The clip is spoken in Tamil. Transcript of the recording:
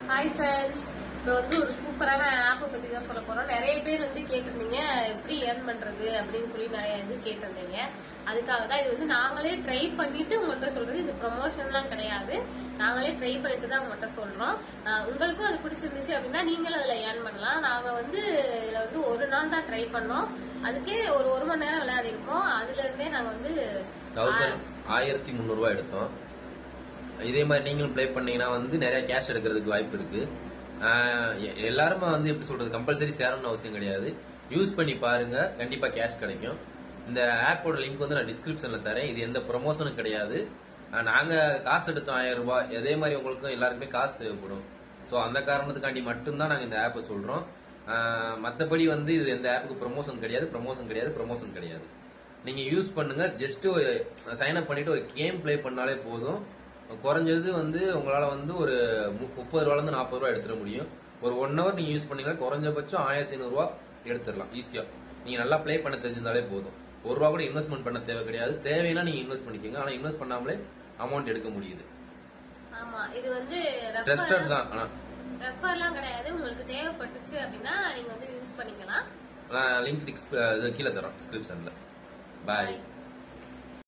ஹாய் ஃப்ரெண்ட்ஸ் இப்போ வந்து ஒரு சூப்பரான ஆப்பை பத்தி தான் சொல்ல போறோம் நிறைய பேர் வந்து கேட்டிருந்தீங்க எப்படி ஏர்ன் பண்றது அப்படின்னு சொல்லி நிறைய இது கேட்டிருந்தீங்க அதுக்காக தான் இது வந்து நாங்களே ட்ரை பண்ணிட்டு உங்கள்கிட்ட சொல்றது இது ப்ரொமோஷன்லாம் கிடையாது நாங்களே ட்ரை பண்ணிட்டு தான் உங்கள்கிட்ட சொல்றோம் அஹ் உங்களுக்கும் அது பிடிச்சிருந்துச்சு அப்படின்னா நீங்களும் அதுல ஏர்ன் பண்ணலாம் நாங்க வந்து இதுல வந்து ஒரு நாள் தான் ட்ரை பண்ணோம் அதுக்கே ஒரு ஒரு மணி நேரம் விளையாடி இருக்கோம் அதுல இருந்தே நாங்க வந்து தௌசண்ட் ஆயிரத்தி முந்நூறுரூவா எடுத்தோம் இதே மாதிரி நீங்களும் ப்ளே பண்ணீங்கன்னா வந்து நிறைய கேஷ் எடுக்கிறதுக்கு வாய்ப்பு இருக்கு ஆஹ் எ- எல்லாருமே வந்து எப்படி சொல்றது கம்பல்சரி சேரணும்னு அவசியம் கிடையாது யூஸ் பண்ணி பாருங்க கண்டிப்பா கேஷ் கிடைக்கும் இந்த ஆப்போட லிங்க் வந்து நான் டிஸ்கிரிப்ஷன்ல தரேன் இது எந்த ப்ரொமோஷனும் கிடையாது ஆஹ் நாங்க காசு எடுத்தோம் ஆயிரம் ரூபாய் அதே மாதிரி உங்களுக்கும் எல்லாருக்குமே காசு தேவைப்படும் ஸோ அந்த காரணத்துக்காண்டி மட்டும்தான் நாங்க இந்த ஆப்பை சொல்றோம் ஆஹ் மத்தபடி வந்து இது எந்த ஆப்புக்கு ப்ரொமோஷன் கிடையாது ப்ரொமோஷன் கிடையாது ப்ரொமோஷன் கிடையாது நீங்க யூஸ் பண்ணுங்க ஜஸ்ட் சைன் அப் பண்ணிட்டு ஒரு கேம் ப்ளே பண்ணாலே போதும் குறைஞ்சது வந்து உங்களால வந்து ஒரு மு- முப்பது ரூபால இருந்து நாற்பது ரூபா எடுத்துட முடியும் ஒரு ஒன் ஹவர் நீங்க யூஸ் பண்ணீங்கன்னா குறைஞ்சபட்சம் ஆயிரத்தி ஐநூறு ரூபா எடுத்துடலாம் ஈஸியா நீங்க நல்லா ப்ளே பண்ண தெரிஞ்சிருந்தாலே போதும் ஒரு ரூபா கூட இன்வெஸ்ட்மெண்ட் பண்ண தேவை கிடையாது தேவைன்னா நீங்க இன்வெஸ்ட் பண்ணிக்கோங்க ஆனா இன்வெஸ்ட் பண்ணாமலே அமௌண்ட் எடுக்க முடியுது ஆமா இது வந்து ட்ரஸ்டட் தான் ஆனா ரெஃபர்லாம் கிடையாது உங்களுக்கு தேவைப்பட்டுச்சு அப்படின்னா நீங்க வந்து யூஸ் பண்ணிக்கலாம் லிங்க் கீழே தரோம் டிஸ்கிரிப்ஷன்ல பாய்